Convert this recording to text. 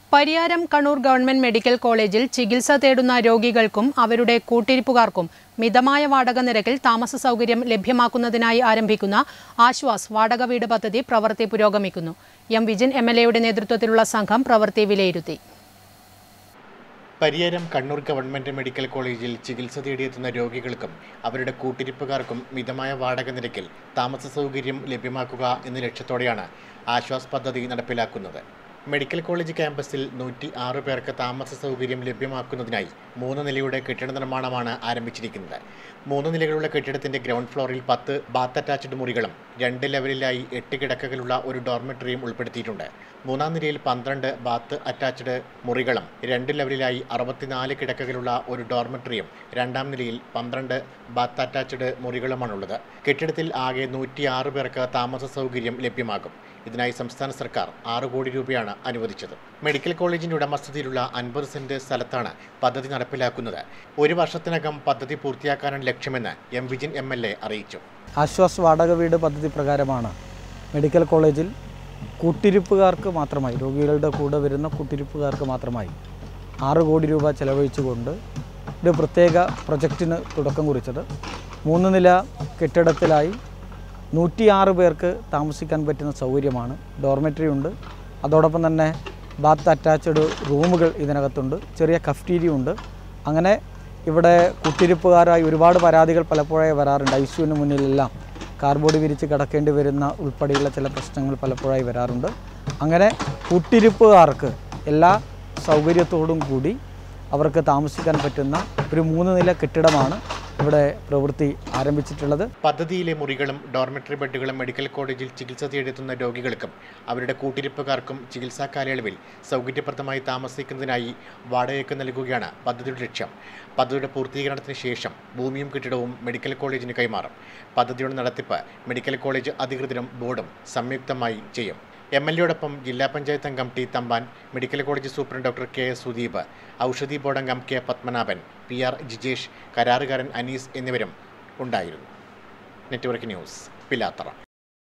Pariyaram Kannur government medical കോളേജിൽ ചികിത്സ തേടുന്ന രോഗികൾക്കും അവരുടെ കൂട്ടിരിപ്പുകാർക്കും മിതമായ വാടക നിരക്കിൽ താമസ സൗകര്യം ലഭ്യമാക്കുന്നതിനായി ആരംഭിക്കുന്ന ആശ്വാസ് വാടക വീട് പദ്ധതി പ്രവൃത്തി പുരോഗമിക്കുന്നു എം വിജിൻ എം എൽ എയുടെ നേതൃത്വത്തിലുള്ള സംഘം പ്രവൃത്തി വിലയിരുത്തി പരിയാരം കണ്ണൂർ ഗവൺമെന്റ് മെഡിക്കൽ കോളേജിൽ ചികിത്സ തേടിയെത്തുന്ന രോഗികൾക്കും അവരുടെ കൂട്ടിരിപ്പുകാർക്കും മിതമായ വാടക നിരക്കിൽ താമസ സൗകര്യം ലഭ്യമാക്കുക എന്ന ലക്ഷ്യത്തോടെയാണ് ആശ്വാസ് പദ്ധതി നടപ്പിലാക്കുന്നത് മെഡിക്കൽ കോളേജ് ക്യാമ്പസിൽ നൂറ്റി ആറ് പേർക്ക് താമസ സൗകര്യം ലഭ്യമാക്കുന്നതിനായി മൂന്ന് നിലയുടെ കെട്ടിട നിർമ്മാണമാണ് ആരംഭിച്ചിരിക്കുന്നത് മൂന്ന് നിലകളുള്ള കെട്ടിടത്തിന്റെ ഗ്രൗണ്ട് ഫ്ലോറിൽ പത്ത് ബാത്ത് അറ്റാച്ച്ഡ് മുറികളും രണ്ട് ലെവലിലായി എട്ട് കിടക്കകളുള്ള ഒരു ഡോർമെട്രിയും ഉൾപ്പെടുത്തിയിട്ടുണ്ട് മൂന്നാം നിലയിൽ പന്ത്രണ്ട് ബാത്ത് അറ്റാച്ച്ഡ് മുറികളും രണ്ട് ലെവലിലായി അറുപത്തിനാല് കിടക്കകളുള്ള ഒരു ഡോർമെട്രിയും രണ്ടാം നിലയിൽ പന്ത്രണ്ട് ബാത്ത് അറ്റാച്ച്ഡ് മുറികളുമാണുള്ളത് കെട്ടിടത്തിൽ ആകെ നൂറ്റിയാറ് പേർക്ക് താമസ സൗകര്യം ലഭ്യമാകും ഇതിനായി സംസ്ഥാന സർക്കാർ ആറ് കോടി രൂപയാണ് അനുവദിച്ചത് മെഡിക്കൽ കോളേജിന്റെ ഉടമസ്ഥതയിലുള്ള അൻപത് സെന്റ് സ്ഥലത്താണ് പദ്ധതി നടപ്പിലാക്കുന്നത് ഒരു വർഷത്തിനകം പദ്ധതി പൂർത്തിയാക്കാനാണ് ലക്ഷ്യമെന്ന് M Vijin M L A Ashwas ആശ്വാസ് വാടക വീട് പദ്ധതി പ്രകാരമാണ് മെഡിക്കൽ കോളേജിൽ കൂട്ടിരിപ്പുകാർക്ക് മാത്രമായി രോഗികളുടെ കൂടെ വരുന്ന കൂട്ടിരിപ്പുകാർക്ക് മാത്രമായി ആറ് കോടി രൂപ ചെലവഴിച്ചുകൊണ്ട് ഒരു പ്രത്യേക പ്രൊജക്റ്റിന് തുടക്കം കുറിച്ചത് മൂന്ന് നില കെട്ടിടത്തിലായി നൂറ്റിയാറ് പേർക്ക് താമസിക്കാൻ പറ്റുന്ന സൗകര്യമാണ് ഡോർമെറ്ററി ഉണ്ട് അതോടൊപ്പം തന്നെ ബാത്ത് അറ്റാച്ച്ഡ് റൂമുകൾ ഇതിനകത്തുണ്ട് ചെറിയ കഫ്റ്റീരിയ ഉണ്ട് അങ്ങനെ ഇവിടെ കുത്തിരിപ്പുകാരായി ഒരുപാട് പരാതികൾ പലപ്പോഴായി വരാറുണ്ട് ഐ സിയുവിന് മുന്നിലെല്ലാം കാർബോർഡ് വിരിച്ച് കിടക്കേണ്ടി വരുന്ന ഉൾപ്പെടെയുള്ള ചില പ്രശ്നങ്ങൾ പലപ്പോഴായി വരാറുണ്ട് അങ്ങനെ കുട്ടിരിപ്പുകാർക്ക് എല്ലാ സൗകര്യത്തോടും കൂടി അവർക്ക് താമസിക്കാൻ പറ്റുന്ന ഒരു മൂന്ന് നില കെട്ടിടമാണ് ഇവിടെ പ്രവൃത്തി ആരംഭിച്ചിട്ടുള്ളത് പദ്ധതിയിലെ മുറികളും ഡോർമെട്രി ബെഡുകളും മെഡിക്കൽ കോളേജിൽ ചികിത്സ തേടിയെത്തുന്ന രോഗികൾക്കും അവരുടെ കൂട്ടിരിപ്പുകാർക്കും ചികിത്സാ കാലയളവിൽ സൗകര്യപ്രദമായി താമസിക്കുന്നതിനായി വാടകയ്ക്ക് നൽകുകയാണ് പദ്ധതിയുടെ ലക്ഷ്യം പദ്ധതിയുടെ പൂർത്തീകരണത്തിന് ശേഷം ഭൂമിയും കെട്ടിടവും മെഡിക്കൽ കോളേജിന് കൈമാറും പദ്ധതിയുടെ നടത്തിപ്പ് മെഡിക്കൽ കോളേജ് അധികൃതരും ബോർഡും സംയുക്തമായി ചെയ്യും എം എൽ എയോടൊപ്പം ജില്ലാ പഞ്ചായത്ത് അംഗം T Thampan medical college superintendent doctor K S Sudeep Oushadhi board അംഗം K Padmanabhan P R Jijesh കരാറുകാരൻ അനീസ് എന്നിവരും ഉണ്ടായിരുന്നു നെറ്റ്വർക്ക് ന്യൂസ് പിലാത്തറ